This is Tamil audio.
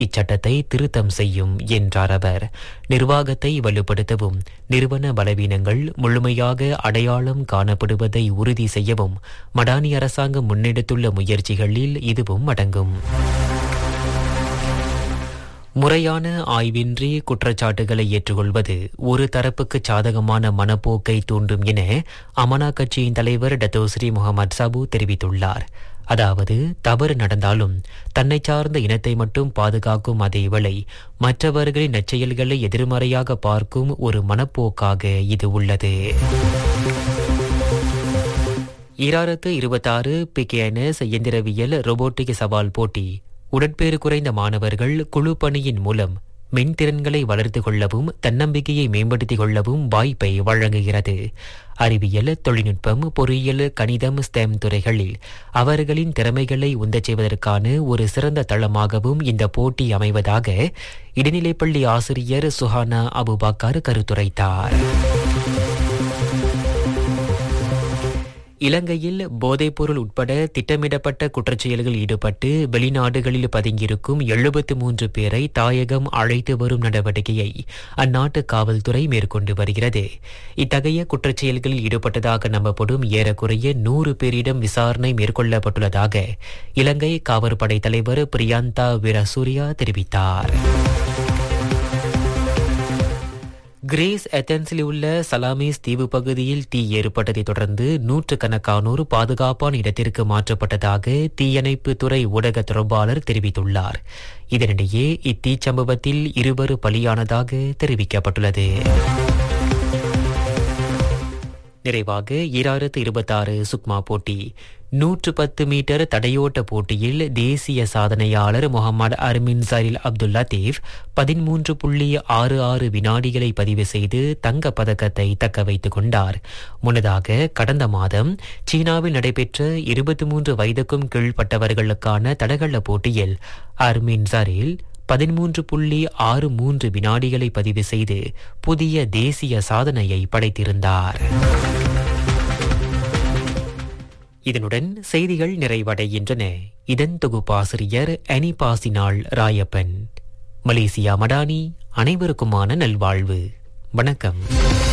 இச்சட்டத்தை திருத்தம் செய்யும் என்றார் அவர் நிர்வாகத்தை வலுப்படுத்தவும் நிறுவன பலவீனங்கள் முழுமையாக அடையாளம் காணப்படுவதை உறுதி செய்யவும் மடானி அரசாங்கம் முன்னெடுத்துள்ள முயற்சிகளில் இதுவும் அடங்கும் முறையான ஆய்வின்றி குற்றச்சாட்டுகளை ஏற்றுக்கொள்வது ஒரு தரப்புக்கு சாதகமான மனப்போக்கை தூண்டும் என அமனா கட்சியின் தலைவர் டத்தோஸ்ரீ முகமது சாபு தெரிவித்துள்ளார் அதாவது தவறு நடந்தாலும் தன்னை சார்ந்த இனத்தை மட்டும் பாதுகாக்கும் அதேவேளை மற்றவர்களின் நற்செயல்களை எதிர்மறையாக பார்க்கும் ஒரு மனப்போக்காக இது உள்ளது ஈராயிரத்து இருபத்தாறு பிகேஎன்எஸ் இயந்திரவியல் ரோபோட்டிக் சவால் போட்டி உடற்பேறு குறைந்த மாணவர்கள் குழு பணியின் மூலம் மென்திறன்களை வளர்த்து கொள்ளவும் தன்னம்பிக்கையை மேம்படுத்திக் கொள்ளவும் வாய்ப்பை வழங்குகிறது அறிவியல் தொழில்நுட்பம் பொறியியல் கணிதம் ஸ்டெம் துறைகளில் அவர்களின் திறமைகளை உந்தச் செய்வதற்கான ஒரு சிறந்த தளமாகவும் இந்த போட்டி அமைவதாக இடைநிலைப்பள்ளி ஆசிரியர் சுஹானா அபுபாக்கர் கருத்துரைத்தார் இலங்கையில் போதைப்பொருள் உட்பட திட்டமிடப்பட்ட குற்றச்செயல்களில் ஈடுபட்டு வெளிநாடுகளில் பதுங்கியிருக்கும் எழுபத்து மூன்று பேரை தாயகம் அழைத்து வரும் நடவடிக்கையை அந்நாட்டு காவல்துறை மேற்கொண்டு வருகிறது இத்தகைய குற்றச்செயல்களில் ஈடுபட்டதாக நம்பப்படும் ஏறக்குறைய நூறு பேரிடம் விசாரணை மேற்கொள்ளப்பட்டுள்ளதாக இலங்கை காவற்படை தலைவர் பிரியாந்தா வீரசூரியா தெரிவித்தார் கிரேஸ் ஏத்தன்ஸில் உள்ள சலாமிஸ் தீவு பகுதியில் தீ ஏற்பட்டதைத் தொடர்ந்து நூற்றுக்கணக்கானோர் பாதுகாப்பான இடத்திற்கு மாற்றப்பட்டதாக தீயணைப்பு துறை ஊடக தொடர்பாளர் தெரிவித்துள்ளார் இதனிடையே இத்தீச்சம்பவத்தில் இருவர் பலியானதாக தெரிவிக்கப்பட்டுள்ளது நிறைவாக ஈராயிரத்து இருபத்தாறு சுக்மா போட்டி நூற்று பத்து மீட்டர் தடையோட்ட போட்டியில் தேசிய சாதனையாளர் முகமது அர்மின் சரில் அப்துல் லத்தீப் பதிமூன்று புள்ளி ஆறு ஆறு வினாடிகளை பதிவு செய்து தங்கப் பதக்கத்தை தக்க வைத்துக் கொண்டார் முன்னதாக கடந்த மாதம் சீனாவில் நடைபெற்ற இருபத்தி மூன்று வயதுக்கும் கீழ்ப்பட்டவர்களுக்கான தடகள போட்டியில் அர்மின் சரில் பதிமூன்று புள்ளி ஆறு மூன்று வினாடிகளை பதிவு செய்து புதிய தேசிய சாதனையை படைத்திருந்தார் இதனுடன் செய்திகள் நிறைவடைகின்றன இதன் தொகுப்பாசிரியர் அனிபாசினாள் ராயப்பன் மலேசியா மடானி அனைவருக்குமான நல்வாழ்வு வணக்கம்